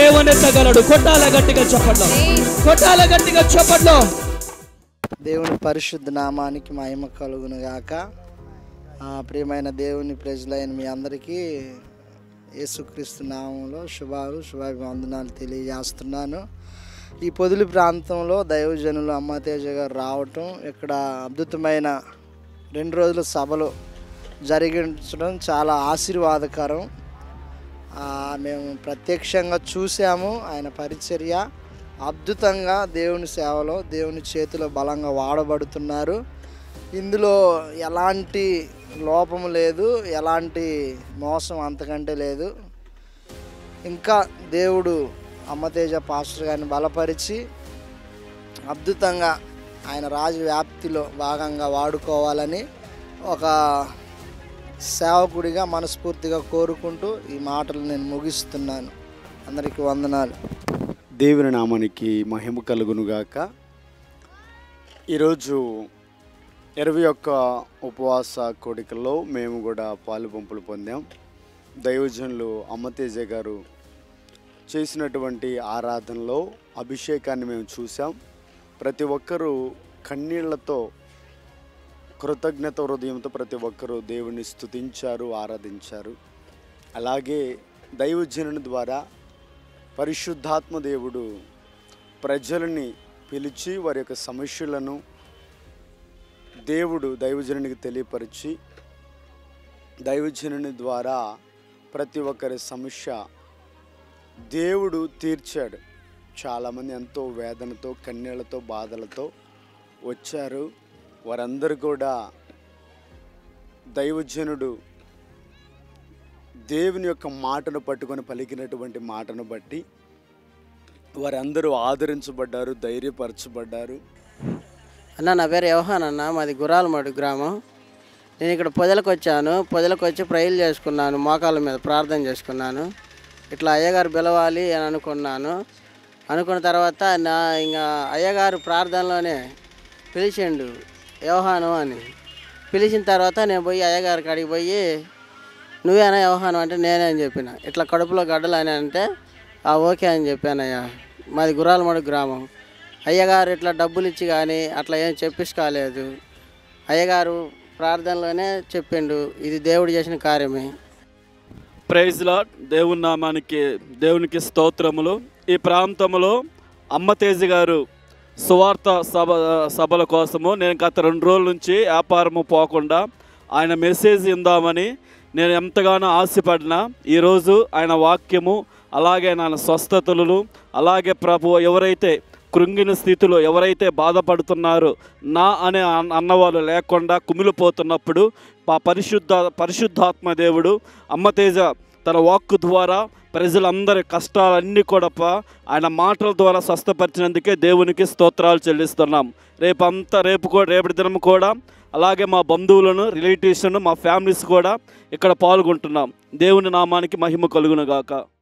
లేవనెత్తగలడు కొట్టాల గట్టిగా చెప్పట్లో కొట్టాల గట్టిగా చెప్పట్లో దేవుని పరిశుద్ధ నామానికి మహిమ కలుగును గాక ఆ, ప్రియమైన దేవుని ప్రజలైన మీ అందరికీ యేసుక్రీస్తు నామంలో శుభాలు శుభాభివందనాలు తెలియజేస్తున్నాను ఈ పొదిలి ప్రాంతంలో దైవజనులు అమ్మతేజ గారు రావటం ఇక్కడ అద్భుతమైన రెండు రోజుల సభలు జరిగించడం చాలా ఆశీర్వాదకరం ఆ, మేము ప్రత్యక్షంగా చూసాము ఆయన పరిచర్య అద్భుతంగా దేవుని సేవలో దేవుని చేతిలో బలంగా వాడబడుతున్నారు ఇందులో ఎలాంటి లోపము లేదు ఎలాంటి మోసం అంతకంటే లేదు ఇంకా దేవుడు అమ్మతేజ పాస్టర్ గారిని బలపరిచి అద్భుతంగా ఆయన రాజు వ్యాప్తిలో భాగంగా వాడుకోవాలని ఒక సేవకుడిగా మనస్ఫూర్తిగా కోరుకుంటూ ఈ మాటలు నేను ముగిస్తున్నాను అందరికీ వందనాలు దేవుని నామానికి మహిమ కలుగునుగాక ఈరోజు ఇరవై ఒక్క ఉపవాస కోడికల్లో మేము కూడా పాలు పంపులు పొందాం దైవజనులు అమ్మతేజ గారు చేసినటువంటి ఆరాధనలో అభిషేకాన్ని మేము చూసాం ప్రతి ఒక్కరూ కన్నీళ్లతో కృతజ్ఞత హృదయంతో ప్రతి ఒక్కరూ దేవుని స్తుతించారు ఆరాధించారు అలాగే దైవజనుని ద్వారా పరిశుద్ధాత్మ దేవుడు ప్రజలని పిలిచి వారి యొక్క సమస్యలను దేవుడు దైవజనునికి తెలియపరిచి దైవజనుని ద్వారా ప్రతి ఒక్కరి సమస్య దేవుడు తీర్చాడు చాలామంది ఎంతో వేదనతో కన్నీళ్లతో బాధలతో వచ్చారు వారందరూ కూడా దైవజనుడు దేవుని యొక్క మాటను పట్టుకొని పలికినటువంటి మాటను బట్టి వారందరూ ఆదరించబడ్డారు ధైర్యపరచబడ్డారు అన్న నా పేరు యోహాన్ అన్న మాది గురాలమడు గ్రామం నేను ఇక్కడ పొదలకు వచ్చాను పొదలకు వచ్చి ప్రైలు చేసుకున్నాను మోకాళ్ళ మీద ప్రార్థన చేసుకున్నాను ఇట్లా అయ్యగారు పిలవాలి అని అనుకున్నాను అనుకున్న తర్వాత నా ఇంకా అయ్యగారు ప్రార్థనలోనే పిలిచిండు యోహాను అని పిలిచిన తర్వాత నేను పోయి అయ్యగారి కాడికి పోయి నువ్వేనా యోహాను అంటే నేనే అని చెప్పిన ఇట్లా కడుపులో గడ్డలు అని అంటే "ఆ, ఓకే అని చెప్పానయ్యా మాది గురాలమడు గ్రామం అయ్యగారు ఇట్లా డబ్బులు ఇచ్చి కానీ అట్లా ఏం చెప్పిసుకోలేదు అయ్యగారు ప్రార్థనలోనే చెప్పిండు ఇది దేవుడు చేసిన కార్యమే ప్రైజ్ లాడ్ దేవుని నామానికి దేవునికి స్తోత్రములు ఈ ప్రాంతంలో అమ్మతేజి గారు సువార్త సభ సభల కోసము నేను గత రెండు రోజుల నుంచి వ్యాపారము పోకుండా ఆయన మెసేజ్ ఇందామని నేను ఎంతగానో ఆశపడినా ఈరోజు ఆయన వాక్యము అలాగే ఆయన స్వస్థతలు అలాగే ప్రభు ఎవరైతే కృంగిన స్థితిలో ఎవరైతే బాధపడుతున్నారో నా అనే అన్న- అన్నవాళ్ళు లేకుండా కుమిలిపోతున్నప్పుడు మా పరిశుద్ధ పరిశుద్ధాత్మ దేవుడు అమ్మతేజ తన వాక్కు ద్వారా ప్రజలందరి కష్టాలన్నీ కూడా ప- ఆయన మాటల ద్వారా స్వస్థపరిచినందుకే దేవునికి స్తోత్రాలు చెల్లిస్తున్నాం రేపు అంతా రేపు కూడా రేపటి దినం కూడా అలాగే మా బంధువులను రిలేటివ్స్ను మా ఫ్యామిలీస్ కూడా ఇక్కడ పాల్గొంటున్నాం దేవుని నామానికి మహిమ కలుగును గాక